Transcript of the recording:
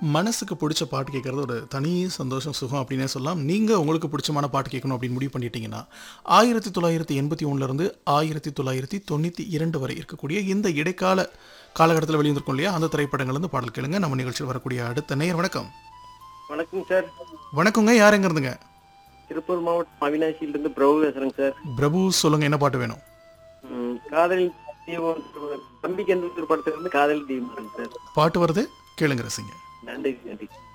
மனசுக்கு பிடிச்ச பாட்டு கேட்கறது ஒரு தனி சந்தோஷம் சுகம் அப்படின்னே சொல்லலாம் நீங்கள் உங்களுக்கு பிடிச்சமான பாட்டு கேட்கணும் அப்படின்னு முடிவு பண்ணிட்டீங்கன்னா ஆயிரத்தி தொள்ளாயிரத்தி எண்பத்தி ஒன்றுலேருந்து ஆயிரத்தி தொள்ளாயிரத்தி தொண்ணூற்றி இரண்டு வரை இருக்கக்கூடிய இந்த இடைக்கால காலகட்டத்தில் வெளியிருந்திருக்கும் இல்லையா அந்த திரைப்படங்கள்லேருந்து பாடல் கேளுங்க நம்ம நிகழ்ச்சியில் வரக்கூடிய அடுத்த நேயர் வணக்கம் வணக்கம் சார் வணக்கங்க யார் எங்க இருந்துங்க திருப்பூர் மாவட்டம் அவினாசியிலிருந்து பிரபு பேசுறேங்க சார் பிரபு சொல்லுங்க என்ன பாட்டு வேணும் ம், காதல் தீபம் தம்பி கந்தூர் படத்துல இருந்து காதல் தீபம் சார் பாட்டு வருது கேளுங்க ரசிங்க நன்றி நன்றி